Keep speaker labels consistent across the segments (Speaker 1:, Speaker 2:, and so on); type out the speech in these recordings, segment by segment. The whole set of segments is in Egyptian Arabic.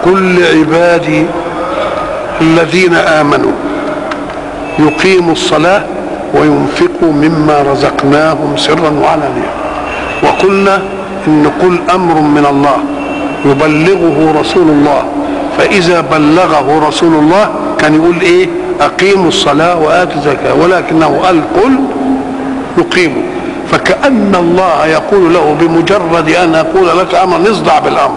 Speaker 1: قل لعبادي الذين امنوا يقيموا الصلاه وينفقوا مما رزقناهم سرا وعلانيه وقلنا ان قل امر من الله يبلغه رسول الله فاذا بلغه رسول الله كان يقول ايه اقيموا الصلاه واتوا الزكاه ولكنه قال قل يقيموا فكأن الله يقول له بمجرد أن أقول لك أمر نصدع بالأمر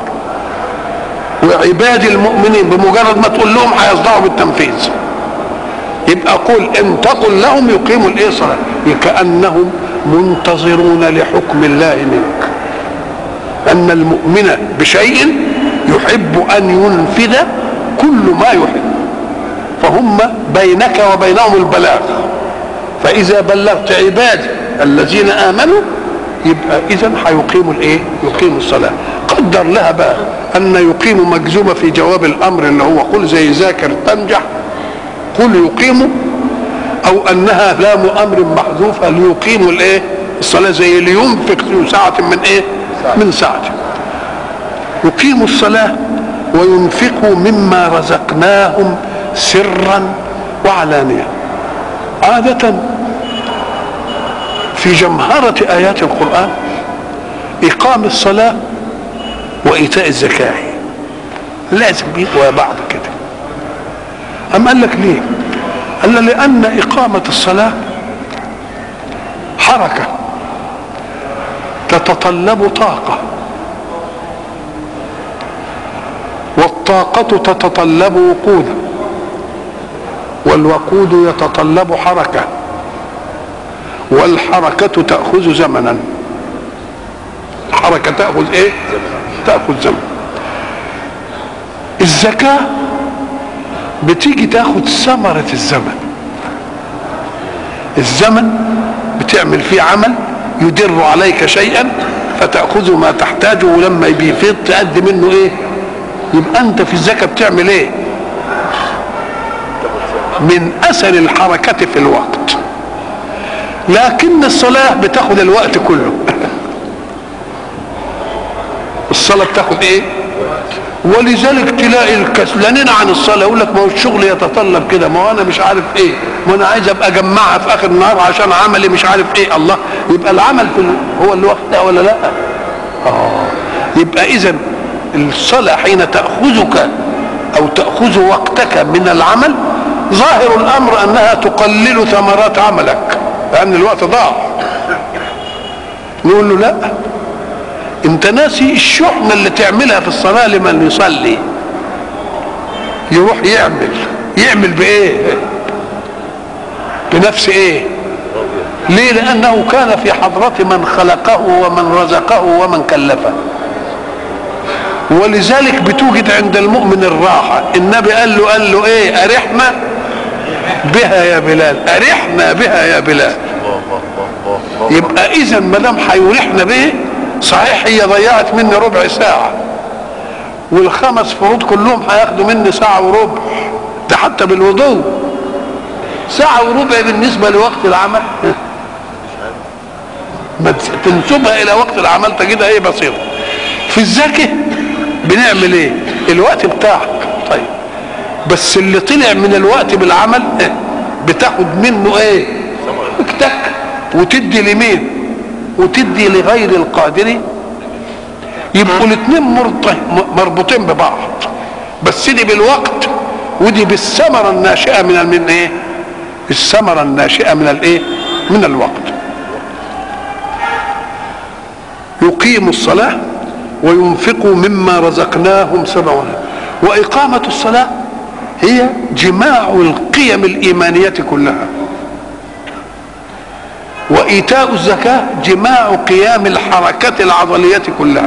Speaker 1: وعباد المؤمنين بمجرد ما تقول لهم هيصدعوا بالتنفيذ يبقى قل ان تقل لهم يقيموا الايه صلاه كانهم منتظرون لحكم الله منك ان المؤمن بشيء يحب ان ينفذ كل ما يحب فهم بينك وبينهم البلاغ فاذا بلغت عبادي الذين امنوا يبقى اذا هيقيموا الايه يقيموا الصلاه قدر لها بقى ان يقيموا مجزومه في جواب الامر اللي هو قل زي ذاكر تنجح قل يقيموا او انها لام امر محذوفه ليقيموا الايه الصلاه زي لينفق ذو ساعه من ايه من ساعته يقيموا الصلاه وينفقوا مما رزقناهم سرا وعلانيه عاده في جمهرة آيات القرآن إقام الصلاة وإيتاء الزكاة لازم يبقوا بعض كده أم قال لك ليه؟ قال لأن إقامة الصلاة حركة تتطلب طاقة والطاقة تتطلب وقودا والوقود يتطلب حركه والحركة تأخذ زمنا الحركة تأخذ ايه تأخذ زمن الزكاة بتيجي تاخد ثمرة الزمن الزمن بتعمل فيه عمل يدر عليك شيئا فتأخذ ما تحتاجه ولما بيفيض تأدي منه ايه يبقى انت في الزكاة بتعمل ايه من اثر الحركة في الوقت لكن الصلاة بتاخد الوقت كله الصلاة بتاخد ايه ولذلك تلاقي الكسلانين عن الصلاة يقول لك ما هو الشغل يتطلب كده ما هو انا مش عارف ايه ما انا عايز ابقى اجمعها في اخر النهار عشان عملي مش عارف ايه الله يبقى العمل في هو الوقت ده ولا لا اه يبقى اذا الصلاة حين تأخذك او تأخذ وقتك من العمل ظاهر الامر انها تقلل ثمرات عملك لان الوقت ضاع نقول له لا انت ناسي الشحنة اللي تعملها في الصلاة لمن يصلي يروح يعمل يعمل بايه بنفس ايه ليه لانه كان في حضرة من خلقه ومن رزقه ومن كلفه ولذلك بتوجد عند المؤمن الراحة النبي قال له قال له ايه ارحنا بها يا بلال ارحنا بها يا بلال يبقى اذا ما دام هيرحنا به صحيح هي ضيعت مني ربع ساعة والخمس فروض كلهم هياخدوا مني ساعة وربع ده حتى بالوضوء ساعة وربع بالنسبة لوقت العمل ما تنسبها إلى وقت العمل تجدها إيه بسيطة في الزكاة بنعمل إيه؟ الوقت بتاعك طيب بس اللي طلع من الوقت بالعمل بتاخد منه إيه؟ اكتك وتدي لمين؟ وتدي لغير القادر يبقوا الاثنين مربوطين ببعض بس دي بالوقت ودي بالثمره الناشئه من من ايه؟ الثمره الناشئه من الايه؟ من الوقت. يقيم الصلاه وينفقوا مما رزقناهم سبعا واقامه الصلاه هي جماع القيم الايمانيه كلها. وإيتاء الزكاة جماع قيام الحركات العضلية كلها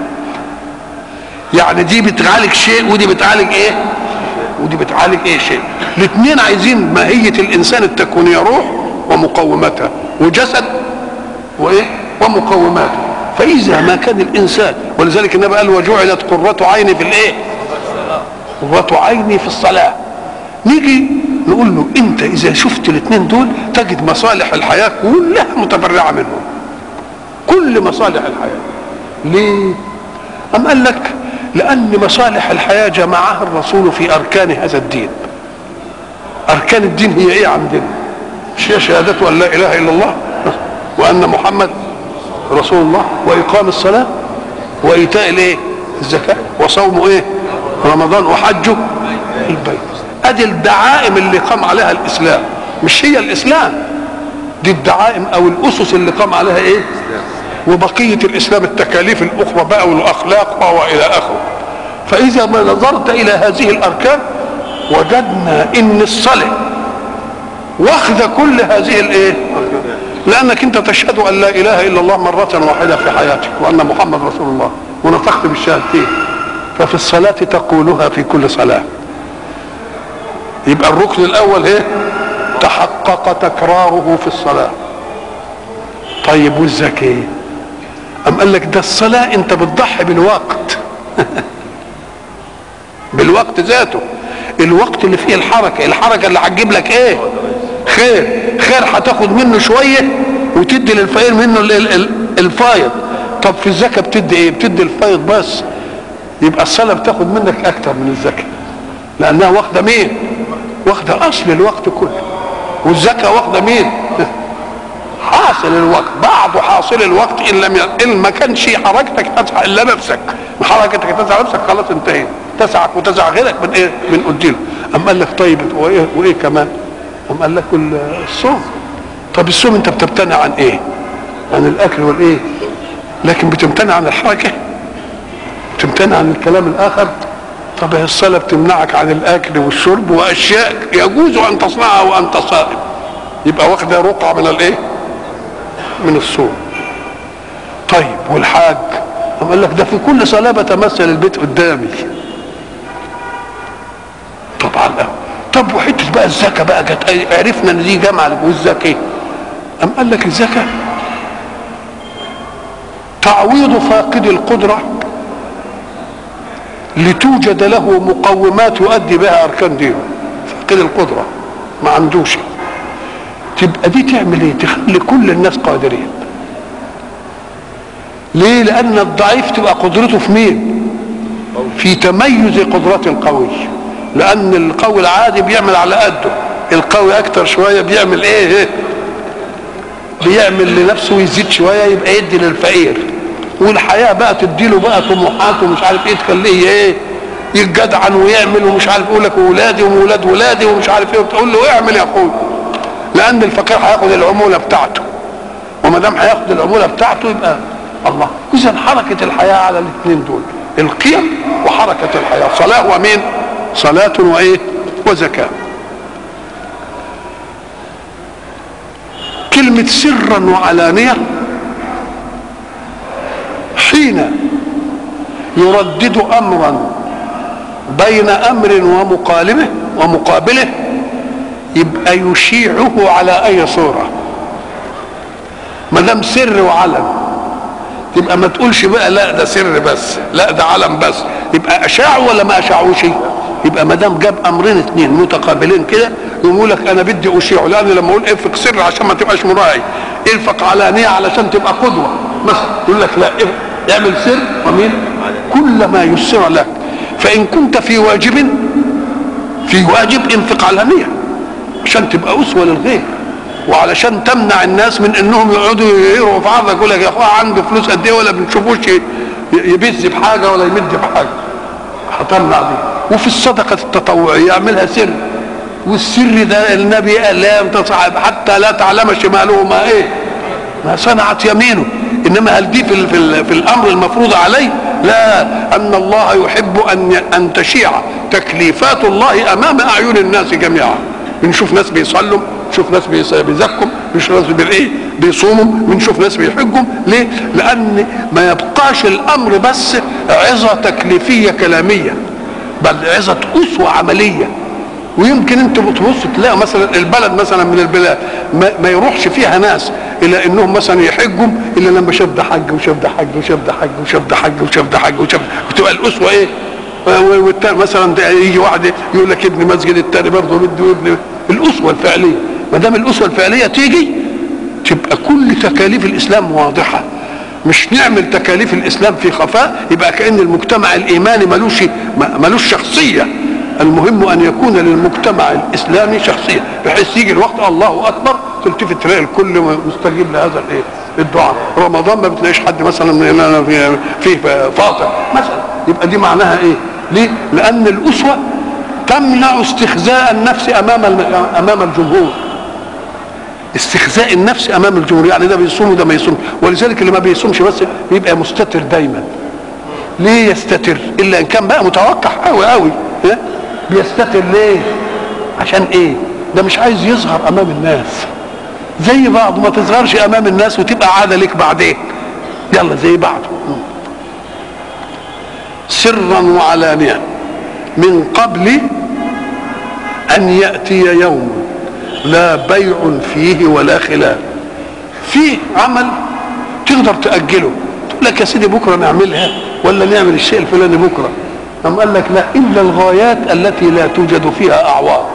Speaker 1: يعني دي بتعالج شيء ودي بتعالج ايه ودي بتعالج ايه شيء الاثنين عايزين ماهية الانسان التكوينية روح ومقوماتها وجسد وايه ومقوماته فاذا ما كان الانسان ولذلك النبي قال وجعلت قرة عيني في الايه قرة عيني في الصلاة نيجي نقول له انت اذا شفت الاثنين دول تجد مصالح الحياه كلها متبرعه منهم كل مصالح الحياه ليه ام قال لك لأن مصالح الحياة جمعها الرسول في أركان هذا الدين أركان الدين هي إيه عندنا مش هي شهادة أن لا إله إلا الله وأن محمد رسول الله وإقام الصلاة وإيتاء الإيه الزكاة وصوم إيه رمضان وحجه البيت أدي الدعائم اللي قام عليها الإسلام مش هي الإسلام دي الدعائم أو الأسس اللي قام عليها إيه وبقية الإسلام التكاليف الأخرى بقى والأخلاق وإلى آخره فإذا ما نظرت إلى هذه الأركان وجدنا إن الصلاة واخذة كل هذه الإيه لأنك أنت تشهد أن لا إله إلا الله مرة واحدة في حياتك وأن محمد رسول الله ونطقت بالشهادتين ففي الصلاة تقولها في كل صلاة يبقى الركن الأول إيه تحقق تكراره في الصلاة طيب والزكاة أم قال لك ده الصلاة أنت بتضحي بالوقت بالوقت ذاته الوقت اللي فيه الحركة الحركة اللي هتجيب لك ايه خير خير هتاخد منه شوية وتدي للفقير منه الفايض طب في الزكاة بتدي ايه بتدي الفايض بس يبقى الصلاة بتاخد منك اكتر من الزكاة لانها واخدة مين واخدة اصل الوقت كله والزكاة واخدة مين حاصل الوقت بعض حاصل الوقت ان لم ي... ان ما كانش حركتك تسعى الا نفسك حركتك تسعى نفسك خلاص انتهينا تسعك وتسعى غيرك من ايه من قديله اما قال لك طيب وايه وايه كمان اما قال لك الصوم طب الصوم انت بتمتنع عن ايه عن الاكل والايه لكن بتمتنع عن الحركه بتمتنع عن الكلام الاخر طب الصلاه بتمنعك عن الاكل والشرب واشياء يجوز ان تصنعها وانت صائم يبقى واخده رقعه من الايه من الصوم طيب والحاج أم قال لك ده في كل صلاة بتمثل البيت قدامي طبعا لا طب وحتة بقى الزكاة بقى جت عرفنا ان دي جامعة والزكاة أم قال لك الزكاة تعويض فاقد القدرة لتوجد له مقومات يؤدي بها أركان دينه فاقد القدرة ما عندوش تبقى دي تعمل ايه تخلي كل الناس قادرين ليه لان الضعيف تبقى قدرته في مين في تميز قدرات القوي لان القوي العادي بيعمل على قده القوي اكتر شويه بيعمل ايه, إيه؟ بيعمل لنفسه ويزيد شويه يبقى يدي للفقير والحياه بقى تديله بقى طموحات ومش عارف ايه تخليه ايه يتجدعن ويعمل ومش عارف يقول لك ولادي وولاد ولادي ومش عارف ايه وتقول له اعمل يا اخوي لان الفقير هياخد العموله بتاعته وما دام هياخد العموله بتاعته يبقى الله اذا حركه الحياه على الاثنين دول القيم وحركه الحياه صلاه ومين صلاه وايه وزكاه كلمه سرا وعلانيه حين يردد امرا بين امر ومقالبه ومقابله يبقى يشيعه على اي صوره ما دام سر وعلم تبقى ما تقولش بقى لا ده سر بس لا ده علم بس يبقى اشاعوا ولا ما اشاعوش يبقى ما دام جاب امرين اثنين متقابلين كده يقول لك انا بدي اشيعه لان لما اقول انفق سر عشان ما تبقاش مراعي انفق علانيه علشان تبقى قدوه مثلا يقول لك لا اعمل سر ومين كل ما يسر لك فان كنت في واجب في واجب انفق علانيه عشان تبقى اسوه للغير وعلشان تمنع الناس من انهم يقعدوا يقروا في عرضك يقول لك يا اخويا عنده فلوس قد ايه ولا بنشوفوش يبز بحاجه ولا يمد بحاجه هتمنع دي وفي الصدقه التطوعيه يعملها سر والسر ده النبي قال لا تصعب حتى لا تعلم شماله ما ايه ما صنعت يمينه انما هل دي في, في, في الامر المفروض عليه لا ان الله يحب ان ان تشيع تكليفات الله امام اعين الناس جميعا بنشوف ناس بيصلوا بنشوف ناس بيزكوا بنشوف ناس بالايه بيصوموا بنشوف ناس بيحجوا ليه لان ما يبقاش الامر بس عظه تكليفيه كلاميه بل عظه اسوه عمليه ويمكن انت بتبص تلاقي مثلا البلد مثلا من البلاد ما, ما يروحش فيها ناس الى انهم مثلا يحجوا الا لما شاف ده حج وشاف ده حج وشاف ده حج وشاف ده حج وشاف ده حج وشاف وتبقى الاسوه ايه والتاني مثلا ده يجي واحد يقول لك ابن مسجد التاني برضه بده ابن الاسوه الفعليه ما دام الاسوه الفعليه تيجي تبقى كل تكاليف الاسلام واضحه مش نعمل تكاليف الاسلام في خفاء يبقى كان المجتمع الايماني ملوش ملوش شخصيه المهم ان يكون للمجتمع الاسلامي شخصيه بحيث يجي الوقت الله اكبر تلتفت تلاقي الكل مستجيب لهذا الايه الدعاء رمضان ما بتلاقيش حد مثلا هنا في فيه فاطر مثلا يبقى دي معناها ايه ليه لان الاسوه تمنع استخزاء النفس امام امام الجمهور استخزاء النفس امام الجمهور يعني ده بيصوم وده ما يصومش ولذلك اللي ما بيصومش بس بيبقى مستتر دايما ليه يستتر الا ان كان بقى متوقع قوي قوي بيستتر ليه عشان ايه ده مش عايز يظهر امام الناس زي بعض ما تظهرش امام الناس وتبقى عاده لك بعدين يلا زي بعض سرا وعلانيه من قبل ان ياتي يوم لا بيع فيه ولا خلال فيه عمل تقدر تاجله تقول لك يا سيدي بكره نعملها ولا نعمل الشيء الفلاني بكره أم قال لك لا إلا الغايات التي لا توجد فيها أعواض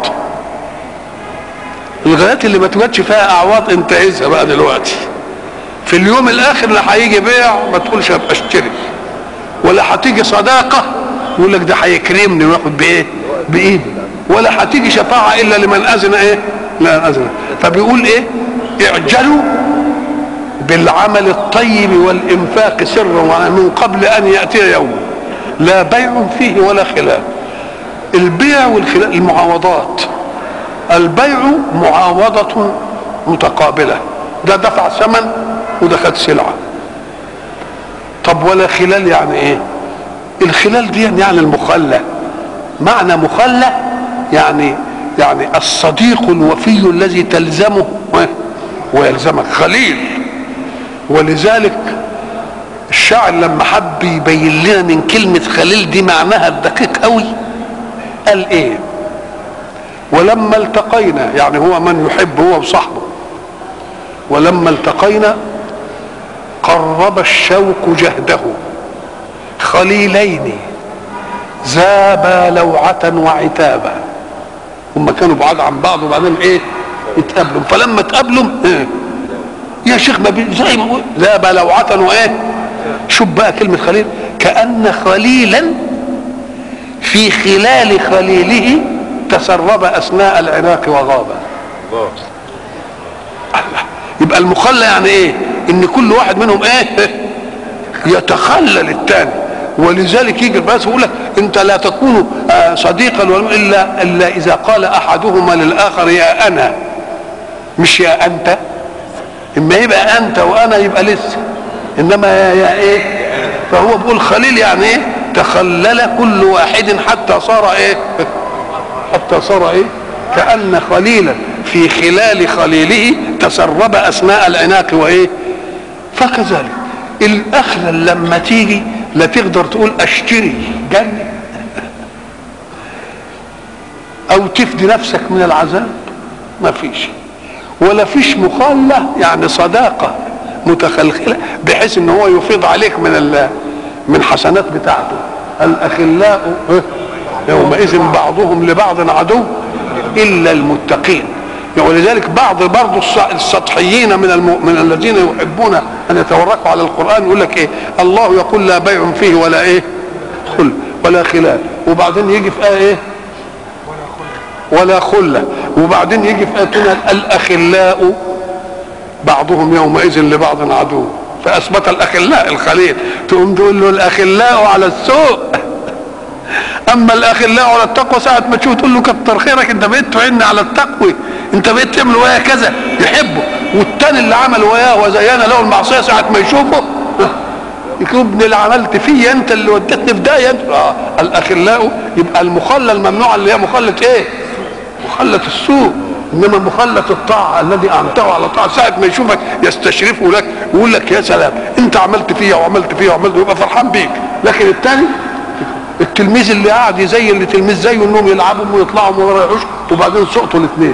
Speaker 1: الغايات اللي ما توجدش فيها أعواض انتهزها بقى دلوقتي في اليوم الآخر لا هيجي بيع ما تقولش هبقى اشتري ولا هتيجي صداقة يقول لك ده هيكرمني وياخد بإيه؟ بإيدي ولا هتيجي شفاعة إلا لمن أذن إيه؟ لا أذن فبيقول إيه؟ اعجلوا بالعمل الطيب والإنفاق سرا من قبل أن يأتي يوم لا بيع فيه ولا خلال البيع والخلال المعاوضات البيع معاوضة متقابلة ده دفع ثمن وده خد سلعة طب ولا خلال يعني ايه الخلال دي يعني المخلى معنى مخلى يعني يعني الصديق الوفي الذي تلزمه ويلزمك خليل ولذلك الشاعر لما حب يبين لنا من كلمة خليل دي معناها الدقيق قوي قال ايه ولما التقينا يعني هو من يحب هو وصاحبه ولما التقينا قرب الشوق جهده خليلين ذابا لوعة وعتابا هم كانوا بعاد عن بعض وبعدين ايه اتقابلوا فلما اتقابلوا إيه؟ يا شيخ ما زي ما ذاب لوعة وايه شوف بقى كلمة خليل كأن خليلا في خلال خليله تسرب أثناء العناق وغاب الله يبقى المخلى يعني ايه ان كل واحد منهم ايه يتخلل الثاني ولذلك يجي الناس يقول لك انت لا تكون صديقا الا الا اذا قال احدهما للاخر يا انا مش يا انت اما يبقى انت وانا يبقى لسه انما يا, يا ايه فهو بيقول خليل يعني ايه تخلل كل واحد حتى صار ايه حتى صار ايه كأن خليلا في خلال خليله تسرب اثناء العناق وايه فكذلك الاخلل لما تيجي لا تقدر تقول اشتري جنة او تفدي نفسك من العذاب ما فيش ولا فيش مخالة يعني صداقة متخلخلة بحيث ان هو يفيض عليك من من حسنات بتاعته الاخلاء يومئذ بعضهم لبعض عدو الا المتقين ولذلك بعض برضه السطحيين من الم... من الذين يحبون ان يتوركوا على القران يقول لك ايه الله يقول لا بيع فيه ولا ايه خل ولا خلال وبعدين يجي في ايه, إيه؟ ولا خله وبعدين يجي في ايه الاخلاء بعضهم يومئذ لبعض عدو فاثبت الاخلاء الخليل تقوم تقول له الاخلاء على السوء اما الاخلاء على التقوى ساعه ما تشوف تقول له كتر خيرك انت بقيت تعين على التقوى انت بقيت تعمل وياه كذا يحبه والتاني اللي عمل وياه وزين له المعصيه ساعه ما يشوفه يكون ابن اللي عملت فيا انت اللي وديتني في داهيه انت آه. الاخلاء يبقى المخلى الممنوع اللي هي مخلة ايه؟ مخلة السوء انما مخلة الطاعة الذي اعنته على الطاعة ساعة ما يشوفك يستشرفه لك ويقول لك يا سلام انت عملت فيها وعملت فيها وعملت يبقى فرحان بيك لكن الثاني التلميذ اللي قاعد يزي اللي تلميذ زيه انهم يلعبوا ويطلعوا وما يروحوش وبعدين سقطوا الاثنين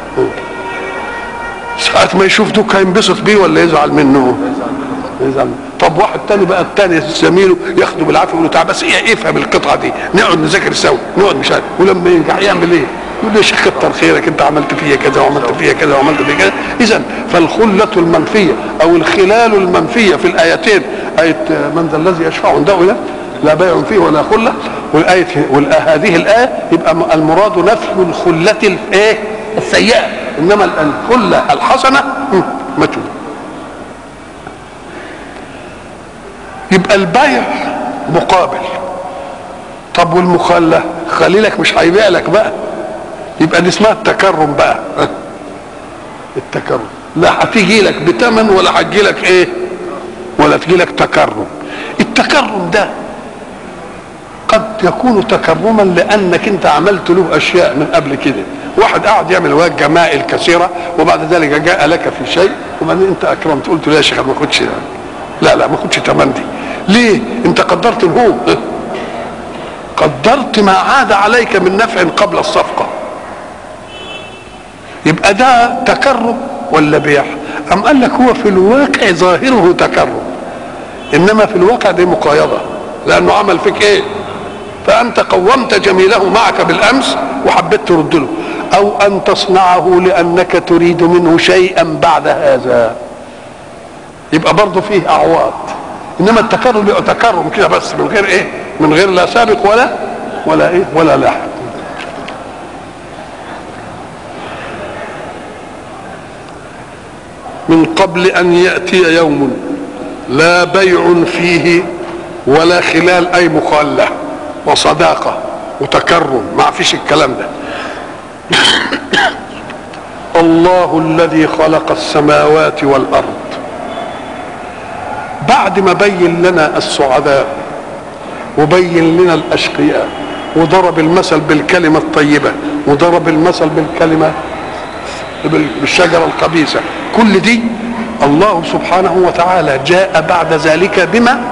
Speaker 1: ساعة ما يشوف دوك هينبسط بيه ولا يزعل منه؟ يزعل منه. طب واحد تاني بقى التاني زميله ياخده بالعافيه يقول له تعال بس ايه افهم القطعه دي نقعد نذاكر سوا نقعد مش عارف ولما ينجح يعمل ايه؟ يقول لي يا شيخ كتر خيرك انت عملت فيا كذا وعملت فيا كذا وعملت فيا كذا اذا فالخله المنفيه او الخلال المنفيه في الايتين ايه من ذا الذي يشفع عنده لا لا بيع فيه ولا خله والايه هذه الايه يبقى المراد نفي الخله الايه السيئه انما الخله الحسنه مجهول يبقى البيع مقابل طب والمخلة خليلك مش هيبيع لك بقى يبقى دي اسمها التكرم بقى التكرم لا هتيجي لك بتمن ولا هتجي لك ايه ولا تجي لك تكرم التكرم ده قد يكون تكرما لانك انت عملت له اشياء من قبل كده واحد قاعد يعمل واجب جمائل كثيره وبعد ذلك جاء لك في شيء وبعدين انت اكرمت قلت له يا شيخ ما خدش لا لا ما خدش تمن دي ليه انت قدرت الهو قدرت ما عاد عليك من نفع قبل الصفقة يبقى ده تكرم ولا بيع أم قال لك هو في الواقع ظاهره تكرم إنما في الواقع دي مقايضة لأنه عمل فيك إيه فأنت قومت جميله معك بالأمس وحبيت ترد له أو أن تصنعه لأنك تريد منه شيئا بعد هذا يبقى برضه فيه أعواض انما التكرم يبقى تكرم كده بس من غير ايه من غير لا سابق ولا ولا ايه ولا لاحق من قبل ان ياتي يوم لا بيع فيه ولا خلال اي مخاله وصداقه وتكرم ما فيش الكلام ده الله الذي خلق السماوات والارض بعد ما بين لنا السعداء وبين لنا الاشقياء وضرب المثل بالكلمه الطيبه وضرب المثل بالكلمه بالشجره الخبيثه كل دي الله سبحانه وتعالى جاء بعد ذلك بما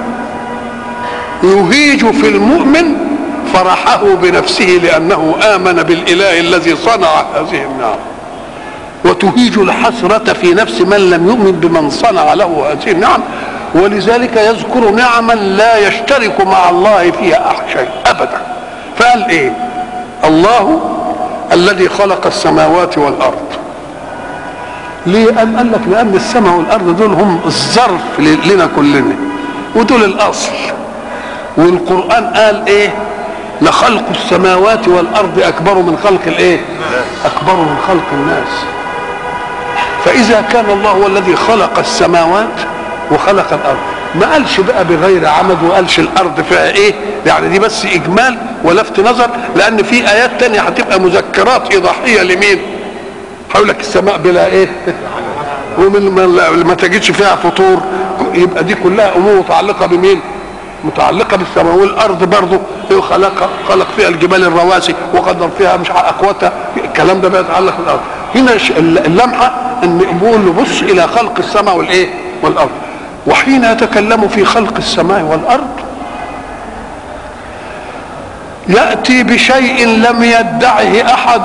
Speaker 1: يهيج في المؤمن فرحه بنفسه لانه امن بالاله الذي صنع هذه النعم وتهيج الحسره في نفس من لم يؤمن بمن صنع له هذه النعم ولذلك يذكر نعما لا يشترك مع الله فيها شيء ابدا فقال ايه الله الذي خلق السماوات والارض ليه أم قال لك لان السماء والارض دول هم الظرف لنا كلنا ودول الاصل والقران قال ايه لخلق السماوات والارض اكبر من خلق الايه اكبر من خلق الناس فاذا كان الله هو الذي خلق السماوات وخلق الارض ما قالش بقى بغير عمد وقالش الارض فيها ايه يعني دي بس اجمال ولفت نظر لان في ايات تانية هتبقى مذكرات ايضاحيه لمين هقول لك السماء بلا ايه ومن ما تجدش فيها فطور يبقى دي كلها امور متعلقه بمين متعلقه بالسماء والارض برضه خلق خلق فيها الجبال الرواسي وقدر فيها مش اقواتها الكلام ده بيتعلق بالارض هنا اللمحه ان بيقول له بص الى خلق السماء والايه والارض وحين يتكلم في خلق السماء والارض ياتي بشيء لم يدعه احد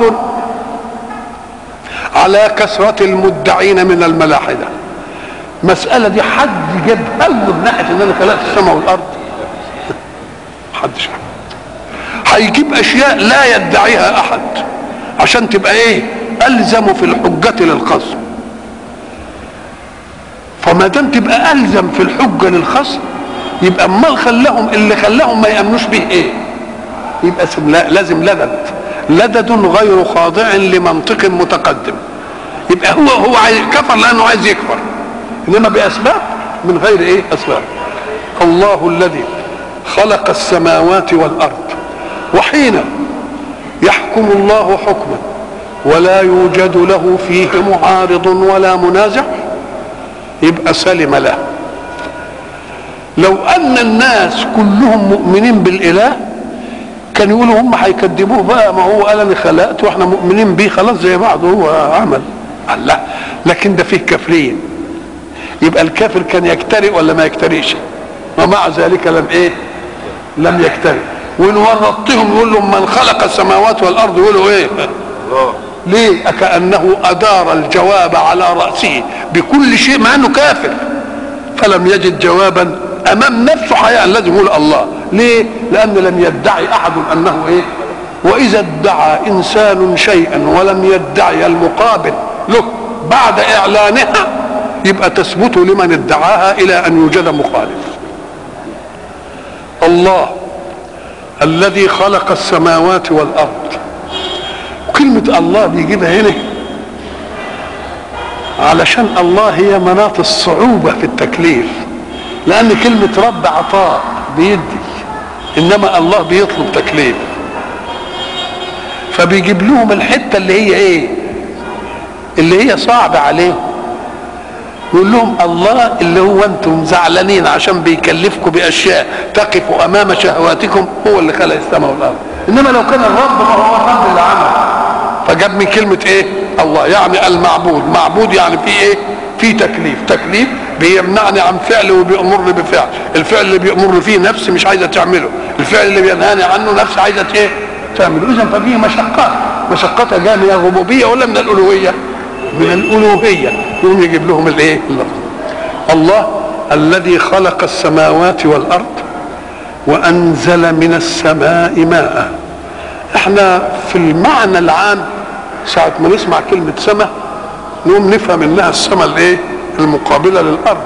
Speaker 1: على كثرة المدعين من الملاحدة مسألة دي حد جابها له من ناحية ان انا خلقت السماء والارض محدش هيجيب اشياء لا يدعيها احد عشان تبقى ايه الزم في الحجة للخصم فما دام تبقى الزم في الحجة للخصم يبقى امال خلاهم اللي خلاهم ما يامنوش به ايه يبقى لازم لدد لدد غير خاضع لمنطق متقدم يبقى هو هو عايز كفر لانه عايز يكفر انما باسباب من غير ايه اسباب الله الذي خلق السماوات والارض وحين يحكم الله حكما ولا يوجد له فيه معارض ولا منازع يبقى سلم له لو ان الناس كلهم مؤمنين بالاله كان يقولوا هم هيكذبوه بقى ما هو قال انا خلقت واحنا مؤمنين بيه خلاص زي بعض هو عمل قال لا لكن ده فيه كافرين يبقى الكافر كان يجترئ ولا ما يجترئش ومع ذلك لم ايه لم يجترئ وان ورطتهم يقول لهم من خلق السماوات والارض يقولوا ايه ليه كانه ادار الجواب على راسه بكل شيء مع انه كافر فلم يجد جوابا امام نفسه حياء لازم يقول الله ليه لان لم يدعي احد انه ايه واذا ادعى انسان شيئا ولم يدعي المقابل له بعد اعلانها يبقى تثبت لمن ادعاها الى ان يوجد مخالف الله الذي خلق السماوات والارض كلمة الله بيجيبها هنا علشان الله هي مناط الصعوبة في التكليف لأن كلمة رب عطاء بيدي إنما الله بيطلب تكليف فبيجيب لهم الحتة اللي هي إيه اللي هي صعبة عليهم يقول لهم الله اللي هو انتم زعلانين عشان بيكلفكم باشياء تقف امام شهواتكم هو اللي خلق السماء والارض انما لو كان الرب ما هو الرب اللي عمل فجاب من كلمه ايه الله يعني المعبود معبود يعني في ايه في تكليف تكليف بيمنعني عن فعل وبيأمرني بفعل الفعل اللي بيأمرني فيه نفسي مش عايزه تعمله الفعل اللي بينهاني عنه نفسي عايزه ايه تعمله اذا ففيه مشقات مشقتها جايه من الربوبيه ولا من الالوهيه من الالوهيه يقوم يجيب لهم الايه اللفظ الله الذي خلق السماوات والارض وانزل من السماء ماء احنا في المعنى العام ساعة ما نسمع كلمة سماء نقوم نفهم انها السماء الايه المقابلة للارض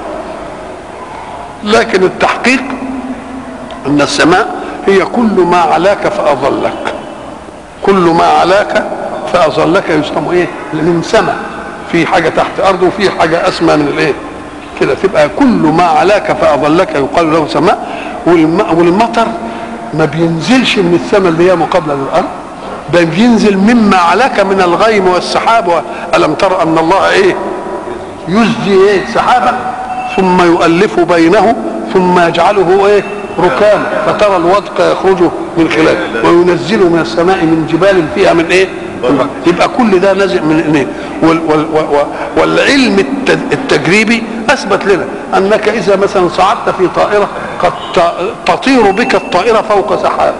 Speaker 1: لكن التحقيق ان السماء هي كل ما علاك فاظلك كل ما علاك فاظلك يسمى ايه من سماء في حاجة تحت ارض وفي حاجة اسمى من الايه كده تبقى كل ما علاك فاظلك يقال له سماء والمطر ما بينزلش من السماء اللي هي مقابله للارض ده بينزل مما علاك من الغيم والسحاب الم تر ان الله ايه يزجي ايه سحابا ثم يؤلف بينه ثم يجعله ايه ركاما فترى الودق يخرج من خلاله وينزل من السماء من جبال فيها من ايه يبقى كل ده نازل من ايه وال وال والعلم التجريبي اثبت لنا انك اذا مثلا صعدت في طائره قد تطير بك الطائره فوق سحاب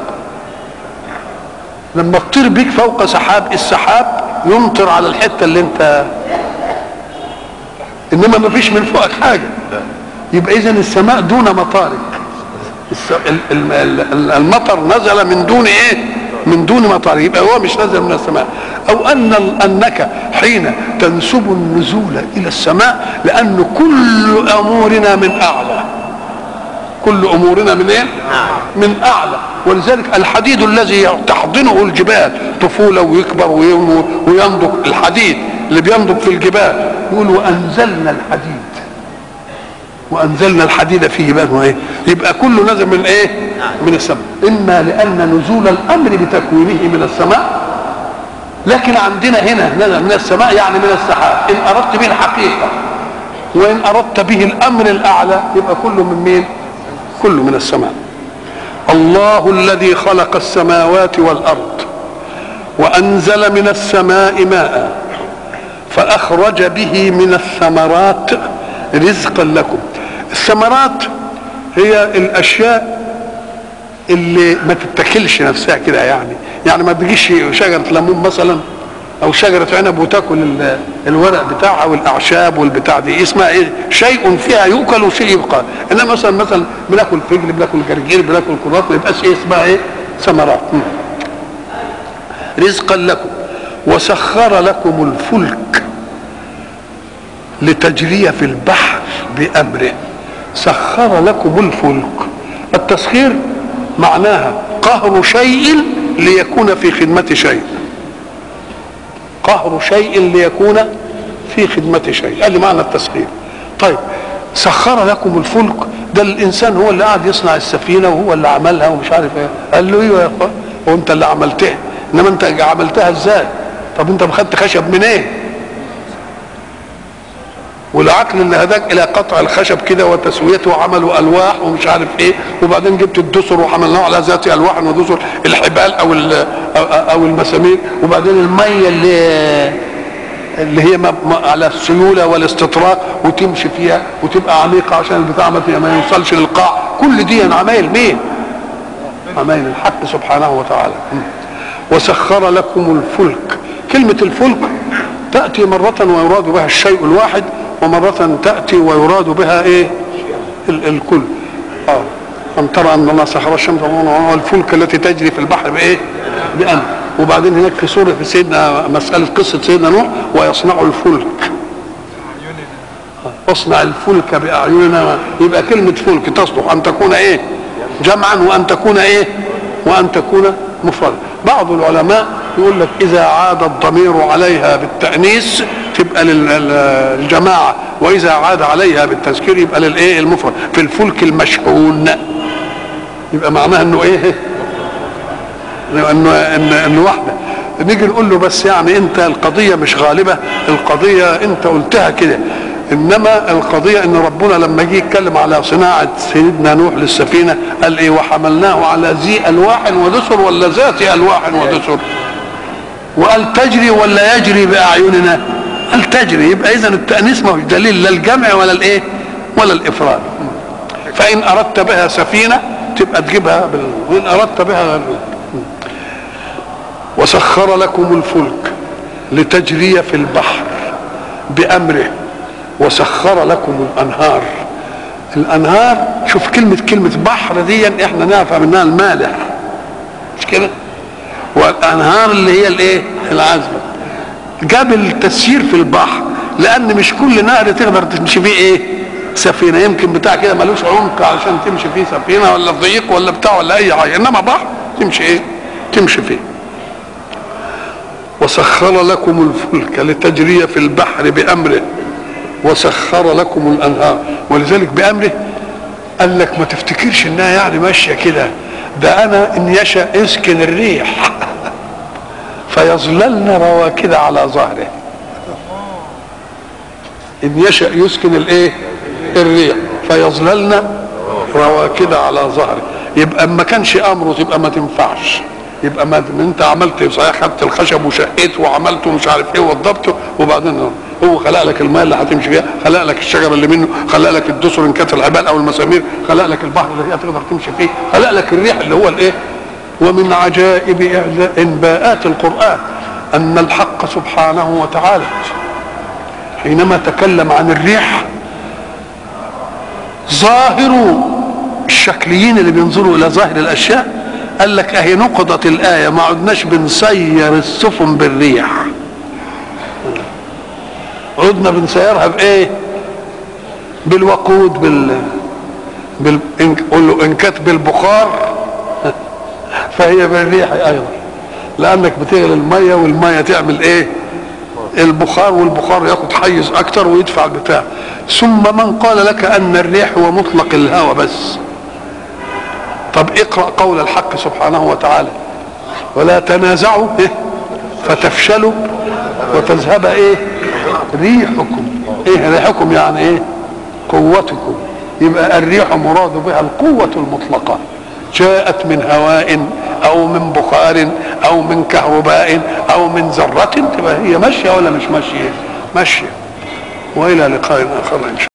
Speaker 1: لما تطير بك فوق سحاب السحاب يمطر على الحته اللي انت انما ما فيش من فوقك حاجه يبقى اذا السماء دون مطارك المطر نزل من دون ايه من دون مطر يبقى هو مش نزل من السماء او ان انك حين تنسب النزول الى السماء لان كل امورنا من اعلى كل امورنا من ايه من اعلى ولذلك الحديد الذي تحضنه الجبال طفوله ويكبر وينضج الحديد اللي بينضج في الجبال يقول وانزلنا الحديد وانزلنا الحديد فيه بقى ايه يبقى كله نزل من ايه من السماء اما لان نزول الامر بتكوينه من السماء لكن عندنا هنا نزل من السماء يعني من السحاب ان اردت به الحقيقه وان اردت به الامر الاعلى يبقى كله من مين كله من السماء الله الذي خلق السماوات والارض وانزل من السماء ماء فاخرج به من الثمرات رزقا لكم الثمرات هي الاشياء اللي ما تتاكلش نفسها كده يعني يعني ما تجيش شجره ليمون مثلا او شجره عنب وتاكل الورق بتاعها والاعشاب والبتاع دي اسمها ايه شيء فيها يؤكل وشيء يبقى انما مثلا مثلا بناكل فجل بناكل جرجير بناكل كرات ما يبقاش ايه اسمها ايه ثمرات رزقا لكم وسخر لكم الفلك لتجري في البحر بامره سخر لكم الفلك التسخير معناها قهر شيء ليكون في خدمة شيء قهر شيء ليكون في خدمة شيء هذا معنى التسخير طيب سخر لكم الفلك ده الانسان هو اللي قاعد يصنع السفينه وهو اللي عملها ومش عارف ايه قال له ايوه يا اخوان هو انت اللي عملتها انما انت عملتها ازاي طب انت خدت خشب منين إيه؟ والعقل اللي هداك الى قطع الخشب كده وتسويته وعملوا الواح ومش عارف ايه وبعدين جبت الدسر وحملناه على ذات الواح ودسر الحبال او او المسامير وبعدين الميه اللي اللي هي على السيوله والاستطراق وتمشي فيها وتبقى عميقه عشان البتاع ما يوصلش للقاع كل دي عمايل مين؟ عمايل الحق سبحانه وتعالى وسخر لكم الفلك كلمه الفلك تاتي مره ويراد بها الشيء الواحد ومرة تأتي ويراد بها ايه ال- الكل اه أم ترى أن الله سخر الشمس والفلك التي تجري في البحر بإيه؟ بأمر وبعدين هناك في سورة في سيدنا مسألة قصة سيدنا نوح ويصنع الفلك اصنع الفلك بأعيننا يبقى كلمة فلك تصلح أن تكون إيه؟ جمعا وأن تكون إيه؟ وأن تكون مفردا بعض العلماء يقول لك إذا عاد الضمير عليها بالتأنيث تبقى للجماعة وإذا عاد عليها بالتذكير يبقى للإيه المفرد في الفلك المشحون يبقى معناها إنه إيه؟ إنه إنه, إنه واحدة نيجي نقول له بس يعني أنت القضية مش غالبة القضية أنت قلتها كده انما القضيه ان ربنا لما جه يتكلم على صناعه سيدنا نوح للسفينه قال ايه وحملناه على ذي الواح ودسر ولا ذات الواح ودسر وقال تجري ولا يجري باعيننا قال تجري يبقى اذا التانيث ما هوش دليل لا الجمع ولا الايه ولا الافراد فان اردت بها سفينه تبقى تجيبها بال... وان اردت بها غير وسخر لكم الفلك لتجري في البحر بامره وسخر لكم الانهار الانهار شوف كلمه كلمه بحر دي احنا نعرف منها المالح مش كده والانهار اللي هي الايه العذبه جاب التسيير في البحر لان مش كل نهر تقدر تمشي فيه ايه سفينه يمكن بتاع كده ملوش عمق علشان تمشي فيه سفينه ولا ضيق ولا بتاع ولا اي حاجه انما بحر تمشي ايه تمشي فيه وسخر لكم الفلك لتجري في البحر بامره وسخر لكم الانهار ولذلك بامره قال لك ما تفتكرش انها يعني ماشيه كده ده انا ان يشاء يسكن الريح فيظللن رواكد على ظهره ان يشاء يسكن الايه الريح فيظللن رواكد على ظهره يبقى ما كانش امره تبقى ما تنفعش يبقى ما انت عملت صحيح خدت الخشب وشقيته وعملته مش عارف ايه وضبطه وبعدين هو خلق لك الماء اللي هتمشي فيها خلق لك الشجره اللي منه خلق لك الدسر ان كانت العبال او المسامير خلق لك البحر اللي هي تقدر تمشي فيه خلق لك الريح اللي هو الايه ومن عجائب انباءات القران ان الحق سبحانه وتعالى حينما تكلم عن الريح ظاهر الشكليين اللي بينظروا الى ظاهر الاشياء قال لك اهي نقضت الايه ما عدناش بنسير السفن بالريح عدنا بنسيرها بايه بالوقود بال بال إن... قول له ان كانت بالبخار فهي بالريح ايضا لانك بتغلي الميه والميه تعمل ايه البخار والبخار ياخد حيز اكتر ويدفع البتاع ثم من قال لك ان الريح هو مطلق الهواء بس طب اقرا قول الحق سبحانه وتعالى ولا تنازعوا إيه؟ فتفشلوا وتذهب ايه ريحكم ايه ريحكم يعني ايه قوتكم يبقى الريح مراد بها القوة المطلقة جاءت من هواء او من بخار او من كهرباء او من ذرة تبقى هي ماشية ولا مش ماشية ماشية والى لقاء اخر ان شاء